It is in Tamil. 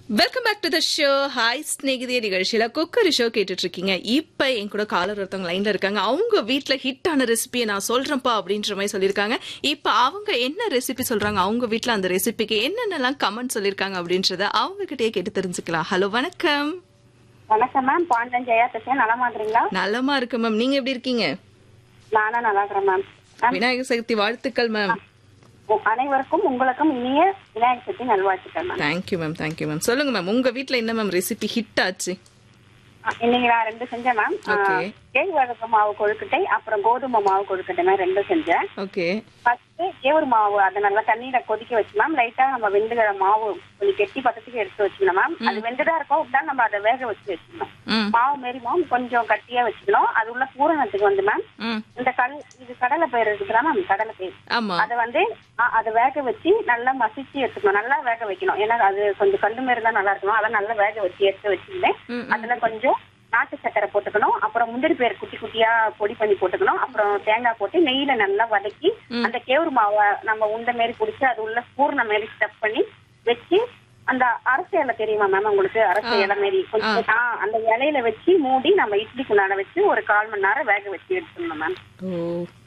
Welcome back to the show hi ஸ்நேகிதிய நிகழ்ச்சியில குக்கரி ஷோ கேட்டுட்டு இருக்கீங்க இப்ப என் கூட காலர் ஒருத்தவங்க லைன்ல இருக்காங்க அவங்க வீட்ல ஹிட்டான ரெசிபியை நான் சொல்றேன்ப்பா அப்படின்ற மாதிரி சொல்லியிருக்காங்க இப்ப அவங்க என்ன ரெசிபி சொல்றாங்க அவங்க வீட்ல அந்த ரெசிபிக்கு என்னென்னலாம் கமெண்ட் சொல்லியிருக்காங்க அப்படின்றத அவங்க கிட்டயே கேட்டு தெரிஞ்சுக்கலாம் ஹலோ வணக்கம் வணக்கம் மேம் பாண்டன் ஜெயா பேசுறேன் நலமா இருக்கிறீங்களா நலமா இருக்கு மேம் நீங்க எப்படி இருக்கீங்க நானும் நல்லா இருக்கிறேன் மேம் மேம் விநாயகர் சதுர்த்தி வாழ்த்துக்கள் மேம் உ- அனைவருக்கும் உங்களுக்கும் இனிய விநாயகர் சதுர்த்தி நல்வாழ்த்துக்கள் ma'am thank you ma'am thank you ma'am சொல்லுங்க மேம் உங்க வீட்ல என்ன மேம் ரெசிபி ஹிட் ஆச்சு அ, இன்னைக்கு நான் ரெண்டு செஞ்சேன் மேம் Okay. கேழ்வரகு மாவு கொழுக்கட்டை அப்புறம் கோதுமை மாவு கொழுக்கட்டை மாதிரி ரெண்டும் செஞ்சேன் ஓகே ஃபர்ஸ்ட் கேவரு மாவு அதை நல்லா தண்ணியில கொதிக்க வச்சு மேம் லைட்டா நம்ம வெந்துகிற மாவு கொஞ்சம் கெட்டி பதத்துக்கு எடுத்து வச்சுக்கணும் மேம் அது வெந்துதா இருக்கும் அப்படின்னா நம்ம அதை வேக வச்சு வச்சுக்கணும் ம் மாவு மாரி மாவு கொஞ்சம் கட்டியா வச்சுக்கணும் அது உள்ள பூரணத்துக்கு வந்து மேம் ம் இந்த கல் இது கடலை பயிர் இருக்குதா மேம் கடலை பயிர் ஆமா அதை வந்து அ- அதை வேக வச்சு நல்லா மசிச்சு எடுத்துக்கணும் நல்லா வேக வைக்கணும் ஏன்னா அது கொஞ்சம் கல்லு மாரி தான் நல்லா இருக்கணும் அதை நல்லா வேக வச்சு எடுத்து வச்சிருந்தேன் ம், அதுல கொஞ்சம் நாட்டு சக்கரை போட்டுக்கணும் அப்புறம் முந்திரி பேர் குட்டி குட்டியா பொடி பண்ணி போட்டுக்கணும் அப்புறம் தேங்காய் போட்டு நெய்யில நல்லா வதக்கி அந்த கேவுரு மாவை நம்ம உண்டை மாரி பிடிச்சி அது உள்ள பூர்ண மாரி ஸ்டப் பண்ணி வச்சு அந்த அரச இலை தெரியுமா மேம் உங்களுக்கு அரச இலை மாரி கொஞ்சம் ஆ, அந்த இலையில வச்சு மூடி நம்ம இட்லிக்குள்ளாட வச்சு ஒரு கால் மணி நேரம் வேக வச்சு எடுத்துடணும் மேம் ஓ